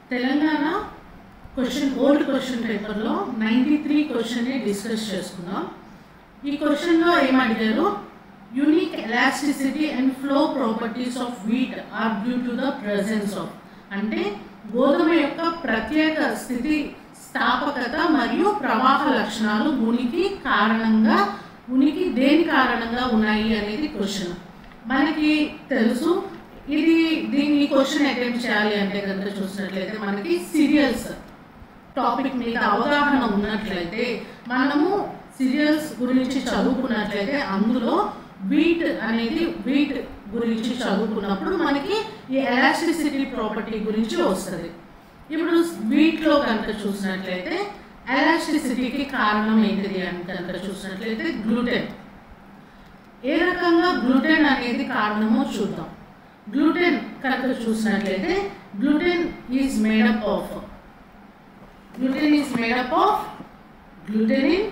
Telangana question old question పేపర్లో ninety three క్వశ్చన్ని discuss చేసుకుందాం ఈ క్వశ్చన్లో ఏమడిగారు unique elasticity and flow properties of wheat are due to the presence of అంటే గోధుమ యొక్క ప్రత్యేక స్థితి స్థాపకత మరియు ప్రవాహ లక్షణాలు ఉనికి కారణంగా ఉనికి దేని కారణంగా ఉన్నాయి అనేది క్వశ్చన్ మనకి తెలుసు ఇది దీన్ని క్వశ్చన్ అటెంప్ట్ చేయాలి అంటే కనుక చూసినట్లయితే మనకి సీరియల్స్ టాపిక్ మీద అవగాహన ఉన్నట్లయితే మనము సీరియల్స్ గురించి చదువుకున్నట్లయితే అందులో వీట్ అనేది వీట్ గురించి చదువుకున్నప్పుడు మనకి ఈ ఎలాస్టిసిటీ ప్రాపర్టీ గురించి వస్తుంది ఇప్పుడు వీట్లో కనుక చూసినట్లయితే ఎలాస్టిసిటీకి కారణం ఏంటిది అని కనుక చూసినట్లయితే గ్లూటెన్ ఏ రకంగా గ్లూటెన్ అనేది కారణమో చూద్దాం గ్లూటెన్ కనుక చూసినట్లయితే gluten is made up of gluten is made up of glutenin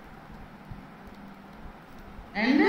and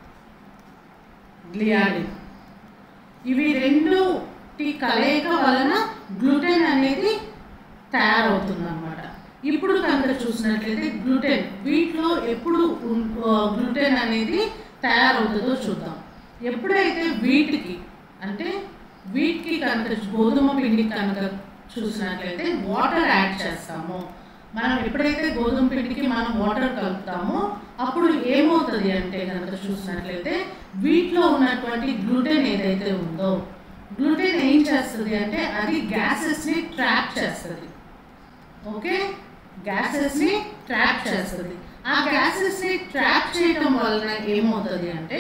gliadin ఇవి రెండు కలయిక వలన గ్లూటెన్ అనేది తయారవుతుంది అనమాట ఇప్పుడు కనుక చూసినట్లయితే గ్లూటెన్ వీటిలో ఎప్పుడు గ్లూటెన్ అనేది తయారవుతుందో చూద్దాం ఎప్పుడైతే వీటికి అంటే వీటికి కనుక గోధుమ పిండికి కనుక చూసినట్లయితే వాటర్ యాడ్ చేస్తామో మనం ఎప్పుడైతే గోధుమ పిండికి మనం వాటర్ కలుపుతామో అప్పుడు ఏమవుతుంది అంటే కనుక చూసినట్లయితే వీటిలో ఉన్నటువంటి గ్లూటెన్ ఏదైతే ఉందో గ్లూటెన్ ఏం చేస్తుంది అంటే అది గ్యాసెస్ని ట్రాప్ చేస్తుంది ఓకే గ్యాసెస్ని ట్రాప్ చేస్తుంది ఆ గ్యాసెస్ని ట్రాప్ చేయటం వలన ఏమవుతుంది అంటే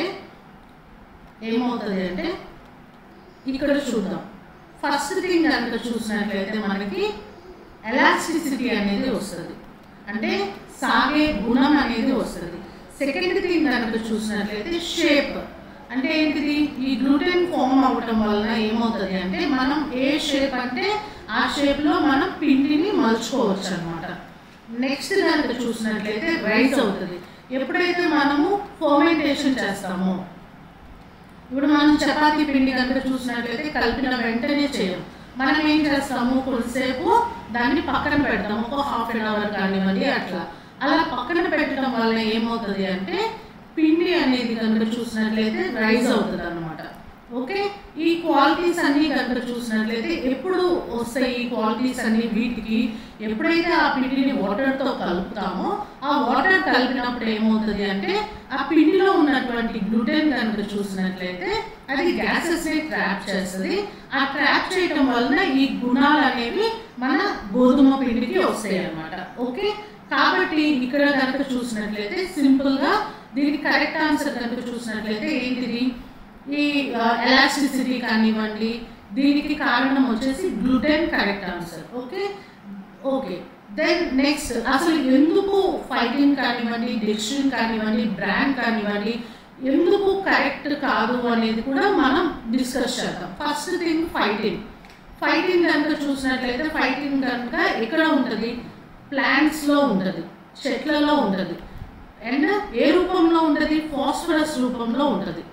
ఏమవుతుంది అంటే ఇక్కడ చూద్దాం ఫస్ట్ థింగ్ కనుక చూసినట్లయితే మనకి ఎలాస్టిసిటీ అనేది వస్తుంది అంటే సాగే గుణం అనేది వస్తుంది సెకండ్ థింగ్ కనుక చూసినట్లయితే షేప్ అంటే ఏంటిది ఈ గ్లూటెన్ ఫామ్ అవ్వటం వలన ఏమవుతుంది అంటే మనం ఏ షేప్ అంటే ఆ షేప్లో మనం పిండిని మలుచుకోవచ్చు అనమాట నెక్స్ట్ కనుక చూసినట్లయితే రైస్ అవుతుంది ఎప్పుడైతే మనము ఫర్మెంటేషన్ చేస్తామో ఇప్పుడు మనం చపాతీ పిండి కనుక చూసినట్లయితే కలిపిన వెంటనే చేయం మనం ఏం చేస్తాము కొద్దిసేపు దాన్ని పక్కన పెడతాము ఒక హాఫ్ అన్ అవర్ కానివ్వండి అట్లా అలా పక్కన పెట్టడం వల్ల ఏమవుతుంది అంటే పిండి అనేది కనుక చూసినట్లయితే రైజ్ అవుతుంది అనమాట ఓకే ఈ క్వాలిటీస్ అన్నీ కనుక చూసినట్లయితే ఎప్పుడు వస్తాయి ఈ క్వాలిటీస్ అన్ని వీటికి ఎప్పుడైతే ఆ పిండిని వాటర్తో కలుపుతామో ఆ వాటర్ కలిపినప్పుడు ఏమవుతుంది అంటే ఆ పిండిలో ఉన్నటువంటి గ్లూటెన్ కనుక చూసినట్లయితే అది గ్యాసెస్ని ట్రాప్ చేస్తుంది ఆ ట్రాప్ చేయటం వలన ఈ గుణాలు అనేవి మన గోధుమ పిండికి వస్తాయి అన్నమాట ఓకే కాబట్టి ఇక్కడ కనుక చూసినట్లయితే సింపుల్గా దీనికి కరెక్ట్ ఆన్సర్ కనుక చూసినట్లయితే ఏంటిది ఈ ఎలాస్టిసిటీ కానివ్వండి దీనికి కారణం వచ్చేసి gluten correct answer okay okay then next అసలు ఎందుకు ఫైటింగ్ కానివ్వండి డెసిషన్ కానివ్వండి బ్రాండ్ కానివ్వండి ఎందుకు కరెక్ట్ కాదు అనేది కూడా మనం డిస్కస్ చేద్దాం ఫస్ట్ థింగ్ ఫైటింగ్ ఫైటింగ్ కనుక చూసినట్లయితే ఫైటింగ్ కనుక ఎక్కడ ఉంటుంది ప్లాంట్స్లో ఉంటుంది చెట్లలో ఉంటుంది అండ్ ఏ రూపంలో ఉంటుంది ఫాస్ఫరస్ రూపంలో ఉంటుంది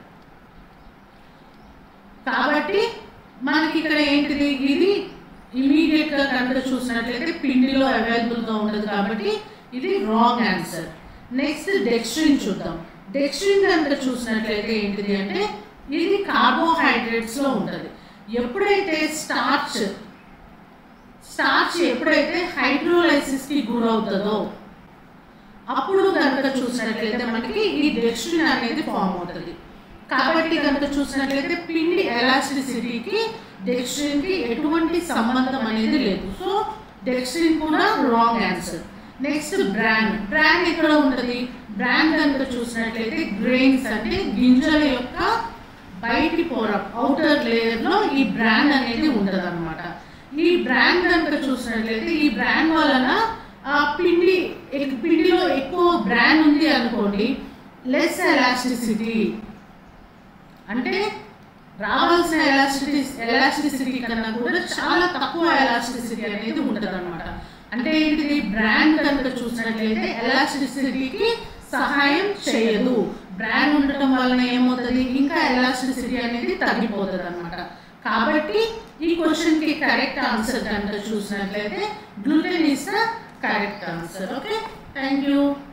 కాబట్టి మనకి ఇక్కడ ఏంటిది ఇది ఇమీడియట్గా కనుక చూసినట్లయితే పిండిలో అవైలబుల్గా ఉండదు కాబట్టి ఇది రాంగ్ ఆన్సర్ నెక్స్ట్ డెక్స్ట్రిన్ చూద్దాం డెక్స్ట్రిన్ కనుక చూసినట్లయితే ఏంటిది అంటే ఇది కార్బోహైడ్రేట్స్లో ఉంటుంది ఎప్పుడైతే స్టార్చ్ స్టార్చ్ ఎప్పుడైతే హైడ్రోలైసిస్కి గురవుతుందో అప్పుడు కనుక చూసినట్లయితే మనకి ఈ డెక్స్ట్రిన్ అనేది ఫామ్ అవుతుంది కాబట్టి కనుక చూసినట్లయితే పిండి ఎలాస్టిసిటీకి డెక్స్ట్రిన్కి ఎటువంటి సంబంధం అనేది లేదు సో డెక్స్ట్రిన్ కూడా wrong answer next bran bran ఎక్కడ ఉంటుంది బ్రాండ్ కనుక చూసినట్లయితే గ్రెయిన్స్ అంటే గింజల యొక్క బయటి పొర అవుటర్ లేయర్లో ఈ బ్రాండ్ అనేది ఉంటుంది అనమాట ఈ బ్రాండ్ కనుక చూసినట్లయితే ఈ బ్రాండ్ వలన ఆ పిండి పిండిలో ఎక్కువ బ్రాండ్ ఉంది అనుకోండి లెస్ ఎలాస్టిసిటీ అంటే రావాల్సిన ఎలాస్టిసిటీ ఎలాస్టిసిటీ కన్నా కూడా చాలా తక్కువ ఎలాస్టిసిటీ అనేది ఉంటుంది అనమాట అంటే ఏంటిది బ్రాండ్ కనుక చూసినట్లయితే ఎలాస్టిసిటీకి సహాయం చేయదు బ్రాండ్ ఉండటం వలన ఏమవుతుంది ఇంకా ఎలాస్టిసిటీ అనేది తగ్గిపోతుంది అనమాట కాబట్టి ఈ క్వశ్చన్కి కరెక్ట్ ఆన్సర్ కనుక చూసినట్లయితే gluten is the correct answer okay thank you